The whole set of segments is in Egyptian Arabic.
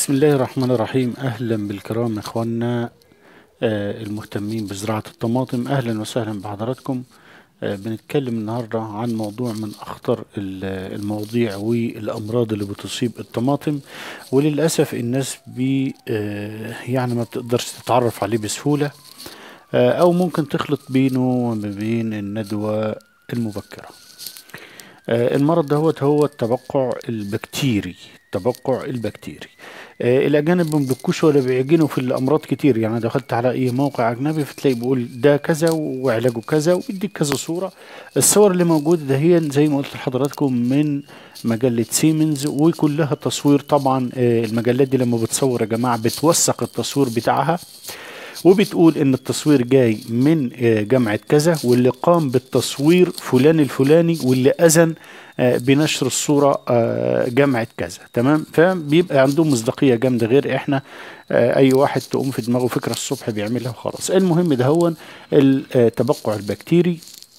بسم الله الرحمن الرحيم اهلا بالكرام اخواننا آه، المهتمين بزراعة الطماطم اهلا وسهلا بحضراتكم آه، بنتكلم النهاردة عن موضوع من اخطر ال- المواضيع والامراض اللي بتصيب الطماطم وللاسف الناس بي آه، يعني ما بتقدرش تتعرف عليه بسهولة آه، او ممكن تخلط بينه وما بين الندوة المبكرة آه، المرض دهوت هو التبقع البكتيري التبقع البكتيري آه، الاجانب ما بيبكوش ولا بيعجنوا في الامراض كتير يعني دخلت على اي موقع اجنبي فتلاقي بيقول ده كذا وعلاجه كذا ويديك كذا صوره الصور اللي موجوده ده هي زي ما قلت لحضراتكم من مجله سيمنز وكلها تصوير طبعا آه، المجلات دي لما بتصور يا جماعه بتوثق التصوير بتاعها وبتقول ان التصوير جاي من آه، جامعة كذا واللي قام بالتصوير فلان الفلاني واللي اذن آه، بنشر الصورة آه، جامعة كذا تمام فبيبقى عندهم مصداقية جامدة غير احنا آه، اي واحد تقوم في دماغه فكرة الصبح بيعملها وخلاص المهم ده هو التبقع البكتيري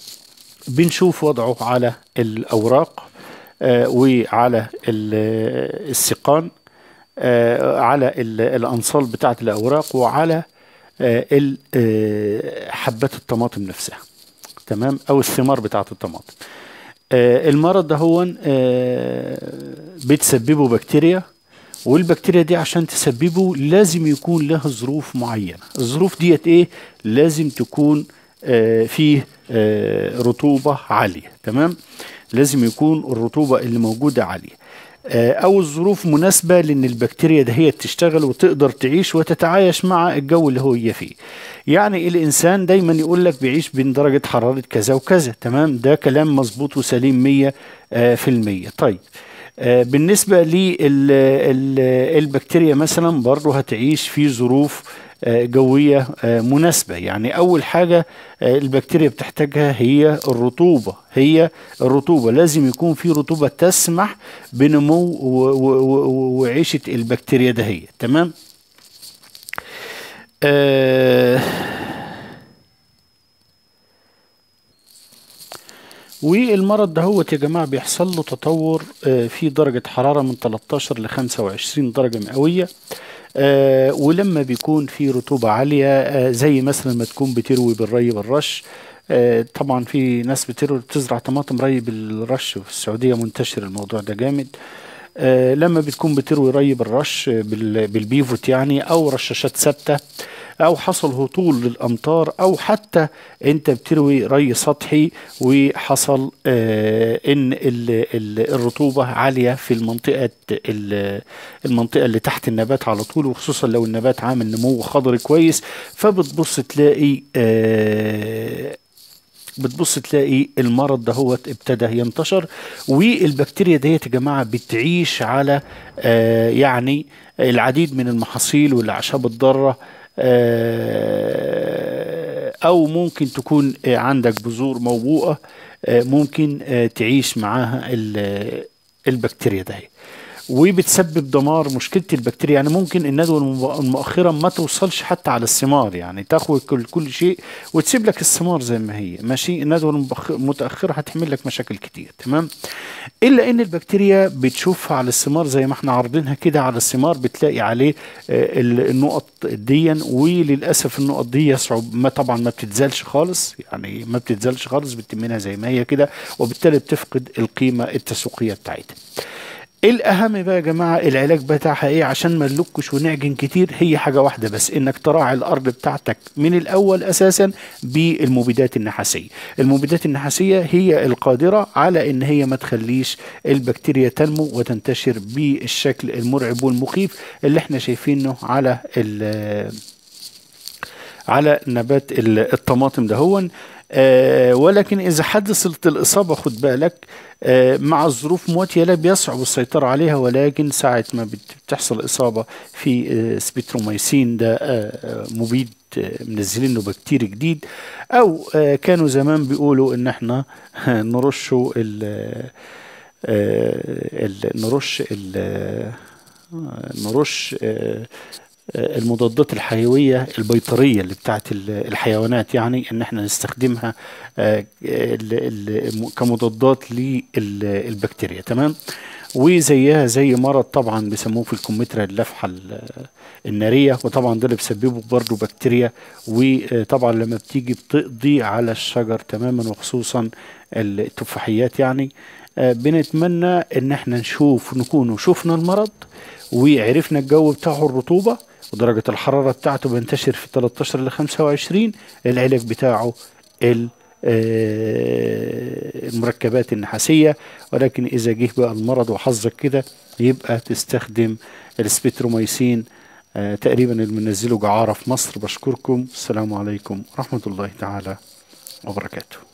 بنشوف وضعه على الاوراق آه، وعلى ال- السقان آه، على ال- الانصال بتاعت الاوراق وعلى آه، ال- آه، حبات الطماطم نفسها تمام او الثمار بتاعت الطماطم آه، المرض ده هو آه، بتسببه بكتيريا والبكتيريا دي عشان تسببه لازم يكون لها ظروف معينة الظروف ديت ايه لازم تكون آه، فيه آه، رطوبة عالية تمام لازم يكون الرطوبة اللي موجودة عالية آه، او الظروف مناسبة لان البكتيريا ده هي تشتغل وتقدر تعيش وتتعايش مع الجو اللي هو فيه يعني الانسان دايما يقول لك بيعيش بين درجة حرارة كذا وكذا تمام ده كلام مظبوط وسليم مية آه، في المية طيب آه، بالنسبة للبكتيريا مثلا برضه هتعيش في ظروف آه، جوية آه، مناسبة يعني أول حاجة آه، البكتيريا بتحتاجها هي الرطوبة هي الرطوبة لازم يكون في رطوبة تسمح بنمو و- و- و- وعيشة البكتيريا ده هي تمام آه والمرض ده هو يا جماعة بيحصل له تطور آه، في درجة حرارة من 13 ل 25 درجة مئوية آه، ولما بيكون في رطوبة عالية آه، زي مثلا ما تكون بتروي بالري بالرش آه، طبعا في ناس بتروي بتزرع طماطم ري بالرش في السعودية منتشر الموضوع ده جامد آه، لما بتكون بتروي ري بالرش آه، بال- بالبيفوت يعني او رشاشات ثابته او حصل هطول للامطار او حتى انت بتروي ري سطحي وحصل آه ان ال ال الرطوبه عاليه في المنطقه ال- المنطقه اللي تحت النبات على طول وخصوصا لو النبات عامل نمو خضري كويس فبتبص تلاقي آه بتبص تلاقي المرض ده هو ابتدى ينتشر والبكتيريا ديت يا جماعه بتعيش على آه يعني العديد من المحاصيل والاعشاب الضاره آه او ممكن تكون آه، عندك بذور موبوءه آه ممكن آه تعيش معاها ال- البكتيريا ده وبتسبب دمار مشكله البكتيريا يعني ممكن الندوه المب- المؤخره ما توصلش حتى على الثمار يعني تاخد كل كل شيء وتسيب لك الثمار زي ما هي ماشي الندوه المبخ- المتاخره هتحمل لك مشاكل كتير تمام الا ان البكتيريا بتشوفها على الثمار زي ما احنا عارضينها كده على الثمار بتلاقي عليه آه، ال- النقط ديا وللاسف النقط دي يصعب ما طبعا ما بتتزالش خالص يعني ما بتتزالش خالص بتمنها زي ما هي كده وبالتالي بتفقد القيمه التسويقيه بتاعتها الاهم بقى يا جماعه العلاج بتاعها ايه عشان ما نلكش ونعجن كتير هي حاجه واحده بس انك تراعي الارض بتاعتك من الاول اساسا بالمبيدات النحاسيه المبيدات النحاسيه هي القادره على ان هي ما تخليش البكتيريا تنمو وتنتشر بالشكل المرعب والمخيف اللي احنا شايفينه على ال- على نبات ال- الطماطم دهون آه ولكن اذا حدثت الاصابه خد بالك آه مع الظروف مواتيه لا بيصعب السيطره عليها ولكن ساعه ما بت- بتحصل اصابه في آه سبيتروميسين ده آه آه، مبيد آه، منزلينه بكتيري جديد او آه كانوا زمان بيقولوا ان احنا نرشه ال آه، ال- نرش ال- آه، نرش آه، آه، المضادات الحيوية البيطرية اللي بتاعت ال- الحيوانات يعني ان احنا نستخدمها آه، ال- ال- كمضادات للبكتيريا تمام وزيها زي مرض طبعا بيسموه في الكمثرى اللفحه ال- الناريه وطبعا ده اللي بيسببه برضه بكتيريا وطبعا لما بتيجي بتقضي على الشجر تماما وخصوصا التفاحيات يعني آه، بنتمنى ان احنا نشوف نكون شفنا المرض وعرفنا الجو بتاعه الرطوبه ودرجه الحراره بتاعته بينتشر في 13 ل 25 العلاج بتاعه ال- آه، المركبات النحاسيه ولكن اذا جه بقى المرض وحظك كده يبقى تستخدم السبيتروميسين آه، تقريبا اللي بننزله جعاره في مصر بشكركم السلام عليكم ورحمه الله تعالى وبركاته